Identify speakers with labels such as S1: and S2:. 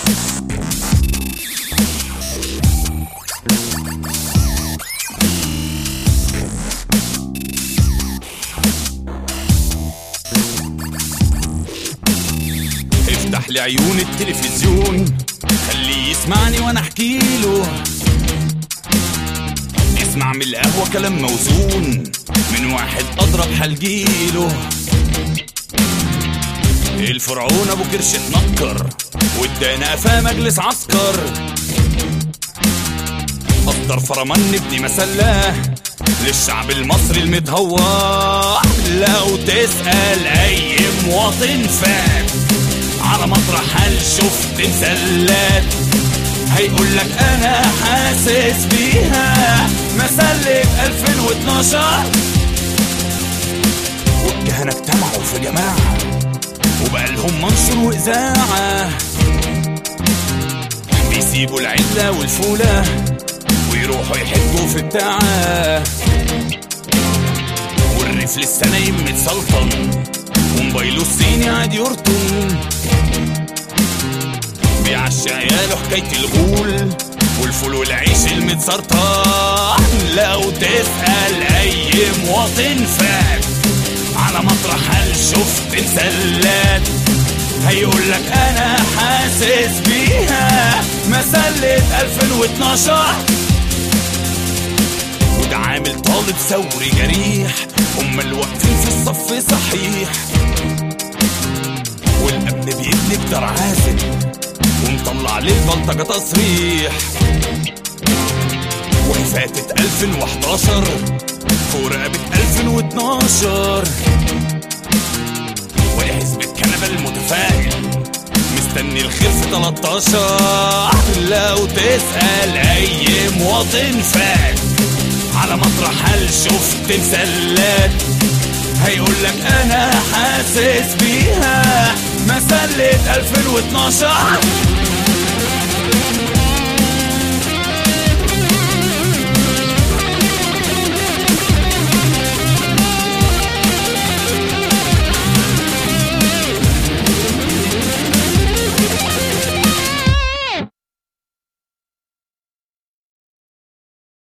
S1: افتح لعيون التلفزيون خليه يسمعني وانا احكي له اسمع من القهوة كلام موزون من واحد اضرب حلقيله الفرعون ابو كرش اتنكر وادانا قفاه مجلس عسكر اصدر فرمان ابن مسلاه للشعب المصري المتهور لو تسأل اي مواطن فات على مطرح هل شفت مسلات هيقول لك انا حاسس بيها مسلة 2012 والكهنة اجتمعوا في جماعة وبقى لهم منشر وإذاعة بيسيبوا العلة والفولة ويروحوا يحجوا في التاعة والريف لسه نايم متسلطن وموبايله الصيني قاعد يرطن بيعشى عياله حكاية الغول والفول والعيش المتسرطن لو تسأل أي مواطن فات على مطرح هل شفت مسلات هيقول لك أنا حاسس بيها مسلة 2012 وده عامل طالب ثوري جريح هما اللي واقفين في الصف صحيح والأمن بيبني بدار عازل ومطلع للبلطجة تصريح وهي فاتت 2011 فوق رقبة 2012 وهي حزب الكنبة المتفائل مستني الخير في 13 لو تسأل أي مواطن فات على مطرح هل شفت مسلات هيقول لك أنا حاسس بيها مسلة 2012